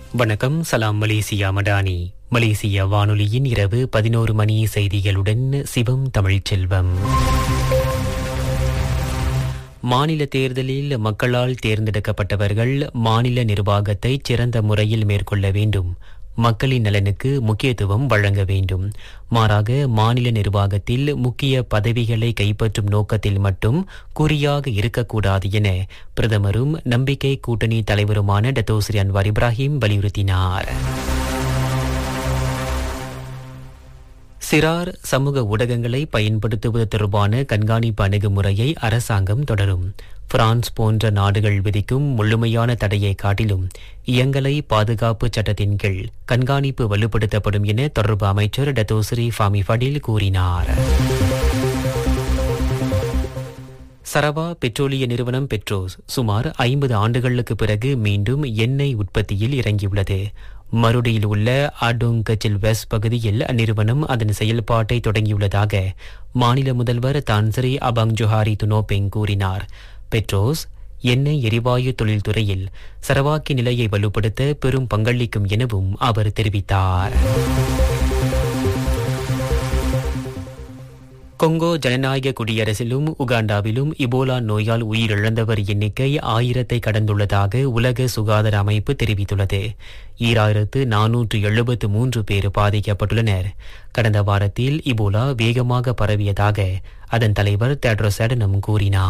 வணக்கம் சலாம் மலேசியா மடானி மலேசிய வானொலியின் இரவு பதினோரு மணி செய்திகளுடன் சிவம் தமிழ்ச்செல்வம் மாநில தேர்தலில் மக்களால் தேர்ந்தெடுக்கப்பட்டவர்கள் மாநில நிர்வாகத்தை சிறந்த முறையில் மேற்கொள்ள வேண்டும் மக்களின் நலனுக்கு முக்கியத்துவம் வழங்க வேண்டும் மாறாக மாநில நிர்வாகத்தில் முக்கிய பதவிகளை கைப்பற்றும் நோக்கத்தில் மட்டும் குறியாக இருக்கக்கூடாது என பிரதமரும் நம்பிக்கை கூட்டணி தலைவருமான டத்தோஸ்ரீ அன்வார் இப்ராஹிம் வலியுறுத்தினார் சிறார் சமூக ஊடகங்களை பயன்படுத்துவது தொடர்பான கண்காணிப்பு அணுகுமுறையை அரசாங்கம் தொடரும் பிரான்ஸ் போன்ற நாடுகள் விதிக்கும் முழுமையான தடையை காட்டிலும் இயங்கலை பாதுகாப்பு சட்டத்தின் கீழ் கண்காணிப்பு வலுப்படுத்தப்படும் என தொடர்பு அமைச்சர் டத்தோஸ்ரீ ஃபாமி ஃபடில் கூறினார் சரவா பெட்ரோலிய நிறுவனம் பெட்ரோஸ் சுமார் ஐம்பது ஆண்டுகளுக்கு பிறகு மீண்டும் எண்ணெய் உற்பத்தியில் இறங்கியுள்ளது மறுடியில் உள்ள அடோங் கச்சில் வெஸ்ட் பகுதியில் அந்நிறுவனம் அதன் செயல்பாட்டை தொடங்கியுள்ளதாக மாநில முதல்வர் தான்சரி அபாங் ஜொஹாரி துனோபெங் கூறினார் பெட்ரோஸ் எண்ணெய் எரிவாயு தொழில்துறையில் சரவாக்கி நிலையை வலுப்படுத்த பெரும் பங்களிக்கும் எனவும் அவர் தெரிவித்தார் கொங்கோ ஜனநாயக குடியரசிலும் உகாண்டாவிலும் இபோலா நோயால் உயிரிழந்தவர் எண்ணிக்கை ஆயிரத்தை கடந்துள்ளதாக உலக சுகாதார அமைப்பு தெரிவித்துள்ளது ஈராயிரத்து நானூற்று எழுபத்து மூன்று பேர் பாதிக்கப்பட்டுள்ளனர் கடந்த வாரத்தில் இபோலா வேகமாக பரவியதாக அதன் தலைவர் தேட்ரோஸ் அடனம் கூறினார்